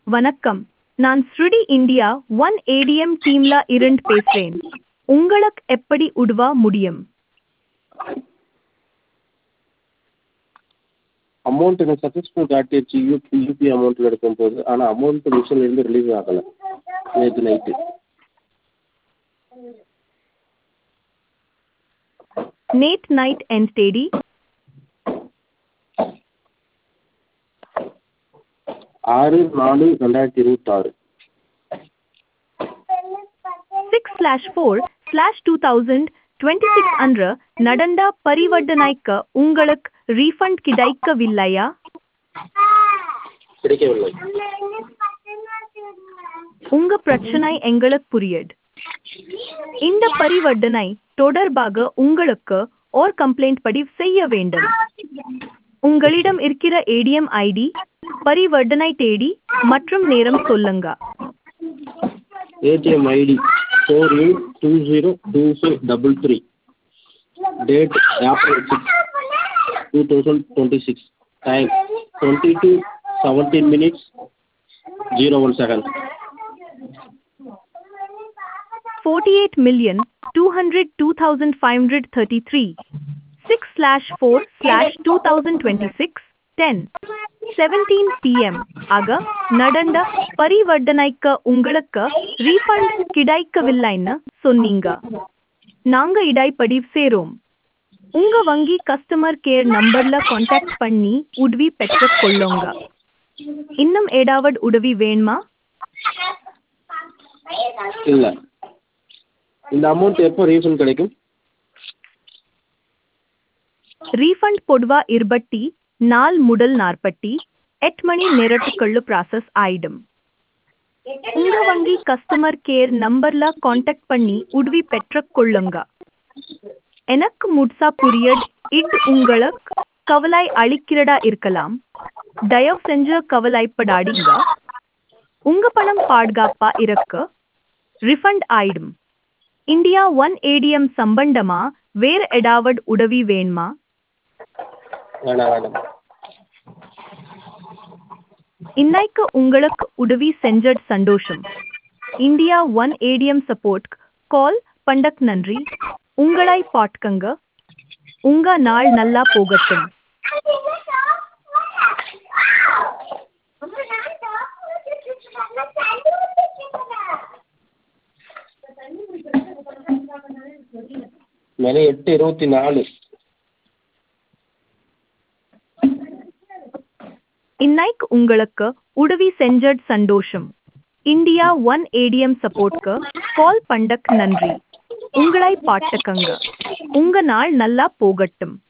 வணக்கம் நான் ஸ்ருடி இந்தியா ஒன் ஏடிஎம் டீம்ல இருந்து பேசுறேன் உங்களுக்கு எப்படி உதவ முடியும் அமௌண்ட் எனக்கு சக்ஸஸ்ஃபுல் காட்டிடுச்சு யூபி யூபி அமௌண்ட்டில் எடுக்கும்போது ஆனால் அமௌண்ட் மிஷின்லேருந்து ரிலீஸ் ஆகலை நேற்று நைட்டு நேட் நைட் எண்ட் தேதி ஆறு நாலு ரெண்டாயிரத்தி இருபத்தாறு six slash four slash two thousand twenty six அன்று நடந்த பரிவர்த்தனைக்கு உங்களுக்கு ரீஃபண்ட் கிடைக்கவில்லையா கிடைக்கவில்லை உங்க பிரச்சனை எங்களுக்கு புரியுது இந்த பரிவர்த்தனை தொடர்பாக உங்களுக்கு ஓர் கம்ப்ளைண்ட் பதிவு செய்ய வேண்டும் உங்களிடம் இருக்கிற ஏடிஎம் ஐடி பரிவர்த்தனை தேதி மற்றும் நேரம் சொல்லுங்க ATM ID four eight two zero two five double three date April six two thousand twenty six time twenty two seventeen minutes zero one second forty eight million two hundred two thousand five hundred thirty three six slash four slash two thousand twenty six ten seventeen PM ஆக நடந்த பரிவர்த்தனைக்கு உங்களுக்கு refund கிடைக்கவில்லைன்னு சொன்னீங்க நாங்க இடைப்படிவு சேரோம் உங்க வங்கி customer care நம்பர்ல contact பண்ணி உதவி பெற்றுக் கொள்ளுங்க இன்னும் ஏதாவது உதவி வேணுமா இல்லை இந்த அமௌண்ட் எப்போ ரீஃபண்ட் கிடைக்கும் ರೀಫಂಡ್ ಕೊಡುವ ಇರ್ಬಟ್ಟಿ ನಾಲ್ ಮುಡಲ್ ನಾರ್ಪಟ್ಟಿ ಎಟ್ ಮಣಿ ನೆರಟುಕಳ್ಳು ಪ್ರಾಸೆಸ್ ஆயிடும் உங்க வங்கி கஸ்டமர் கேர் நம்பர்ல காண்டாக்ட் பண்ணி உதவி பெற்றுக் கொள்ளுங்க எனக்கு முட்சா புரியட் இட் உங்களுக்கு கவலை அளிக்கிறதா இருக்கலாம் தயவு செஞ்சு கவலைப்படாதீங்க உங்க பணம் பாதுகாப்பா இருக்கு ரிஃபண்ட் ஆயிடும் இந்தியா ஒன் ஏடிஎம் சம்பந்தமா வேற ஏதாவது உதவி வேணுமா வேணாம் வேணாம் இன்னைக்கு உங்களுக்கு உதவி செஞ்சது சந்தோஷம் India one ATM support call பண்டக் நன்றி உங்களை பாட்கங்க உங்க நாள் நல்லா போகட்டும் மணி எட்டு இருபத்தி நாலு இன்னைக்கு உங்களுக்கு உதவி செஞ்சது சந்தோஷம் இந்தியா ஒன் ஏடிஎம் சப்போர்ட்க்கு கால் பண்டக் நன்றி உங்களை பாட்டுக்கங்க உங்க நாள் நல்லா போகட்டும்